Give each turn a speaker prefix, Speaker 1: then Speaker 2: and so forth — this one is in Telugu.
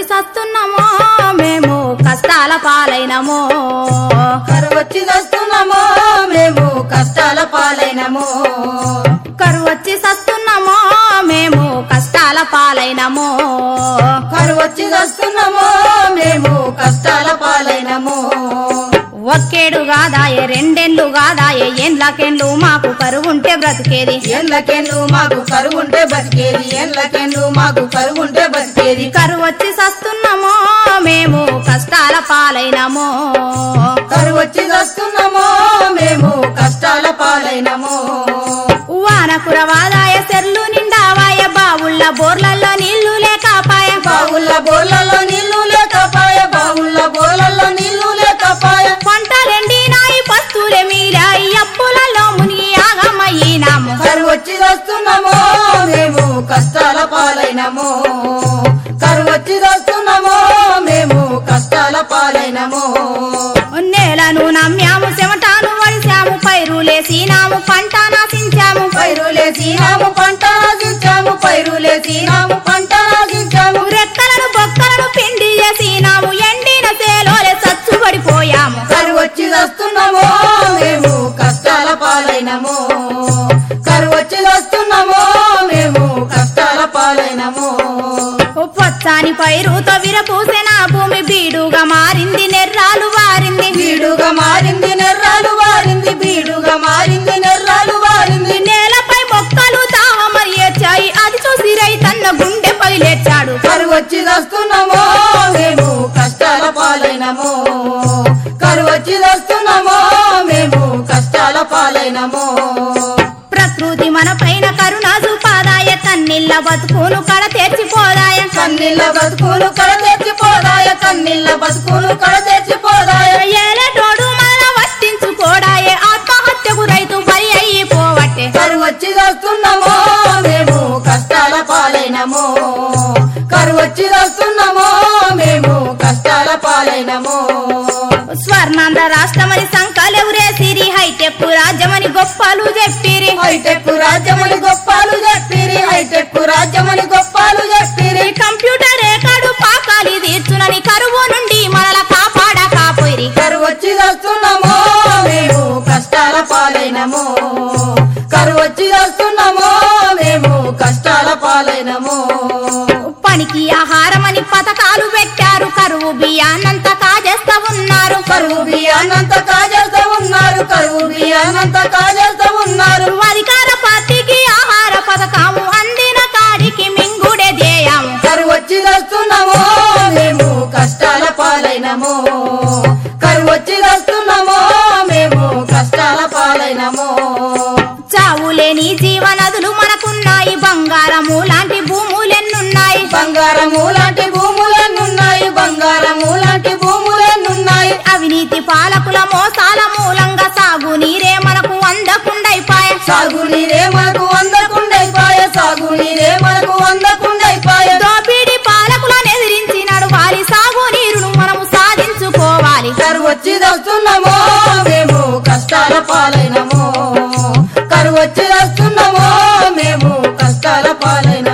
Speaker 1: సస్తున్నామో మేము కష్టాల పాలైనమో
Speaker 2: కరువచ్చి వస్తున్నామో మేము కష్టాల పాలైనము
Speaker 1: కరువచ్చి సస్తున్నామో మేము కష్టాల పాలైనమో
Speaker 2: కరువచ్చి వస్తున్నామో మేము కష్టాల పాలైనము
Speaker 1: ఒక్కేడు కాదాయే రెండెండ్లు కాదాయే ఏండ్లకెండ్లు మాకు కరువుంటే బ్రతికేది
Speaker 2: ఎండ్లకెండ్లు మాకు కరువుంటే బతికేది ఎండ్లకెండ్లు మాకు కరువుంటే బతికేది
Speaker 1: కరువచ్చి సస్తున్నామో మేము కష్టాల పాలైనమో
Speaker 2: కరువచ్చి వస్తున్నామో మేము కష్టాల పాలైనము
Speaker 1: వాన కురవాదాయ సెర్లు నిండావాయ బావుళ్ళ బోర్లల్లో నీళ్లు లేకాపాయ
Speaker 2: బావుల బోర్లలో నీళ్లు లేకపాయ బావుల బోర్లలో నీళ్లు లేకపాయ
Speaker 1: పంటలెండినాయి పస్తులే మీరాయి అప్పులలో మునిగి ఆగమయ్యినాము
Speaker 2: కరువచ్చి వస్తున్నామో మేము కష్టాల పాలైనము కరువచ్చి వస్తున్నామో మేము కష్టాల పాలైనము
Speaker 1: నేలను నమ్మాము చెమటాను వడిశాము పైరులేసినాము పంట నాశించాము
Speaker 2: పైరులేసినాము పంట నాశించాము పైరులేసినాము పంట నాశించాము
Speaker 1: రెక్కలను బొక్కలను పిండి చేసినాము ఎండిన చేలోలే చచ్చుబడిపోయాము
Speaker 2: కరువచ్చి వస్తున్నామో మేము కష్టాల పాలైనము కరువచ్చి వస్తున్నామో మేము కష్టాల పాలైనము
Speaker 1: పచ్చాని పైరుతో విరపూసిన భూమి బీడుగా మారింది నెర్రాలు వారింది
Speaker 2: బీడుగా మారింది నెర్రాలు వారింది బీడుగా మారింది నెర్రాలు వారింది
Speaker 1: నేలపై మొక్కలు తామరి ఏర్చాయి అది చూసి రైతన్న గుండె పగిలేచాడు
Speaker 2: కరువచ్చి వస్తున్నామో మేము కష్టాల పాలైనము కరువచ్చి వస్తున్నామో మేము కష్టాల పాలైనము
Speaker 1: ప్రకృతి మన పైన కరుణ చూపాదాయ కన్నీళ్ళ బతుకును కడ తెచ్చిపోదాయ
Speaker 2: కన్నీళ్ళ బతుకులు కడ తెచ్చిపోదాయ కన్నీళ్ళ బతుకులు కడ తెచ్చిపోదాయ
Speaker 1: ఏలేటోడు మన వర్తించుకోడాయే ఆత్మహత్యకు రైతు బలి అయిపోవట్టే
Speaker 2: కరువచ్చి వస్తున్నామో మేము కష్టాల పాలైనము కరువచ్చి వస్తున్నామో మేము కష్టాల పాలైనము
Speaker 1: స్వర్ణాంధ్ర రాష్ట్రమని సంకలెవరేసిరి హైటెక్ రాజ్యమని గొప్పలు చెప్పిరి
Speaker 2: హైటెక్ రాజ్యమని గొప్పాలు చెప్పిరి హైటెక్ రాజ్యమని గొప్పాలు చెప్పిరి
Speaker 1: కంప్యూటర్ రేకాడు పాకాలి తీర్చునని కరువు నుండి మనల కాపాడ కాపోయిరి
Speaker 2: కరువచ్చి వస్తున్నామో మేము కష్టాల పాలైనము కరువచ్చి వస్తున్నామో మేము కష్టాల పాలైనము
Speaker 1: పనికి ఆహారమని పథకాలు పెట్టారు కరువు బియ్యాన్నంత కాజేస్తా ఉన్నారు
Speaker 2: కరువు బియ్యాన్నంత కాజేస్తా ఉన్నారు కరువు బియ్యాన్నంత కాజేస్తా ఉన్నారు
Speaker 1: అధికార పార్టీకి ఆహార పథకము అందిన కాడికి మింగుడే ధ్యేయము
Speaker 2: కరువచ్చి వస్తున్నామో మేము కష్టాల పాలైనము కరువచ్చి వస్తున్నామో మేము కష్టాల పాలైనము
Speaker 1: చావు లేని జీవనదులు మనకున్నాయి బంగారము లాంటి భూములెన్నున్నాయి
Speaker 2: బంగారము లాంటి భూములెన్నున్నాయి బంగారము లాంటి భూములెన్నున్నాయి
Speaker 1: అవినీతి పాలకుల మోసాల మూలంగా సాగు నీరే మనకు అందకుండైపాయ
Speaker 2: సాగు నీరే మనకు అందకుండైపాయ సాగు నీరే మనకు అందకుండైపాయ
Speaker 1: దోపిడి పాలకులను ఎదిరించి నడవాలి సాగు నీరును మనము సాధించుకోవాలి
Speaker 2: కరువచ్చి వస్తున్నామో మేము కష్టాల పాలైనము కరువచ్చి వస్తున్నామో మేము కష్టాల పాలైనము